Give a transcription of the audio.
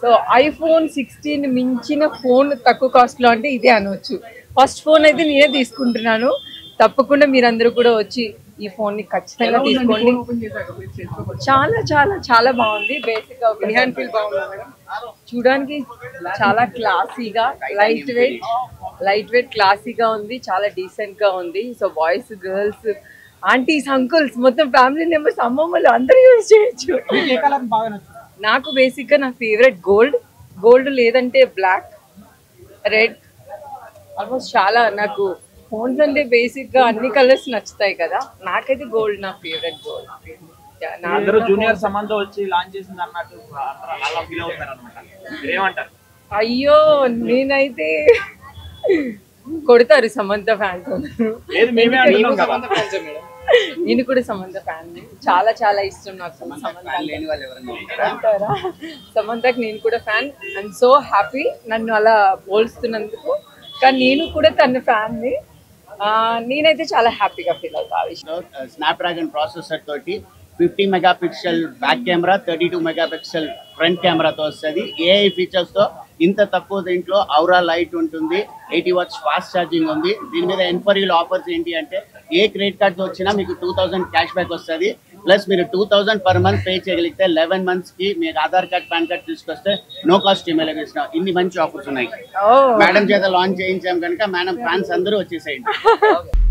so iPhone sixteen మించిన phone తక్కువ కాస్ట్లో అంటే ఇదే అనవచ్చు ఫస్ట్ ఫోన్ అయితే నేనే తీసుకుంటున్నాను తప్పకుండా మీరందరూ కూడా వచ్చి ఈ ఫోన్ ని ఖచ్చితంగా తీసుకోండి చాలా చాలా చాలా బాగుంది బేసిక్ గా ఒక హ్యాండ్ ఫీల్ బాగుంది మేడం చూడడానికి చాలా క్లాసీగా లైట్ వెయిట్ లైట్ వెయిట్ క్లాసీగా ఉంది చాలా డీసెంట్ గా ఉంది so boys girls aunties uncles మొత్తం ఫ్యామిలీ మెంబర్స్ అమ్మమ్మలు అందరూ యూజ్ చేయొచ్చు ఏ కలర్ బాగా నచ్చింది నాకు బేసిక్ గా నా ఫేవరెట్ గోల్డ్ గోల్డ్ లేదంటే బ్లాక్ రెడ్ ఆల్మోస్ట్ చాలా నాకు ఫోన్స్ అంటే బేసిక్ గా అన్ని కలర్స్ నచ్చుతాయి కదా నాకైతే గోల్డ్ నా ఫేవరెట్ గోల్డ్ అందరూ జూనియర్ సమంతో వచ్చి లాంచ్ చేసింది అన్నట్టు అందరూ అలా ఫీల్ అవుతారు అనమాట ఏమంటారు అయ్యో నేనైతే కొడతారు సమంత ఫ్యాన్స్ ఏది మేమే అంటున్నాం కదా నేను కూడా సమంత ఫ్యాన్ చాలా చాలా ఇష్టం నాకు సమంత అంటారా సమంతకి నేను కూడా ఫ్యాన్ ఐఎమ్ సో హ్యాపీ నన్ను అలా పోల్స్తున్నందుకు కానీ నేను కూడా తన ఫ్యాన్ ని ఆ, నేనైతే చాలా హ్యాపీగా ఫీల్ అవుతా ఆ విషయం స్నాప్ డ్రాగన్ ప్రాసెసర్ తోటి fifty megapixel back camera thirty two megapixel front కెమెరాతో వస్తుంది ఏఐ ఫీచర్స్తో ఇంత తక్కువ దీంట్లో ఔరా లైట్ ఉంటుంది ఎయిటీ వాట్స్ ఫాస్ట్ ఛార్జింగ్ ఉంది దీని మీద ఎన్ఫరీల్ ఆఫర్స్ ఏంటి అంటే ఏ క్రెడిట్ కార్డ్తో వచ్చినా మీకు టూ థౌసండ్ క్యాష్ బ్యాక్ వస్తుంది ప్లస్ మీరు two thousand per month pay చేయగలిగితే లెవెన్ మంత్స్కి మీకు ఆధార్ కార్డ్ పాన్ కార్డ్ తీసుకొస్తే నో కాస్ట్ ఈమెయిల్ ఇస్తున్నాం ఇన్ని మంచి ఆఫర్స్ ఉన్నాయి ఓ మేడం చేత లాంచ్ చేయించాం కనుక మేడం ఫ్యాన్స్ అందరూ వచ్చేసేయండి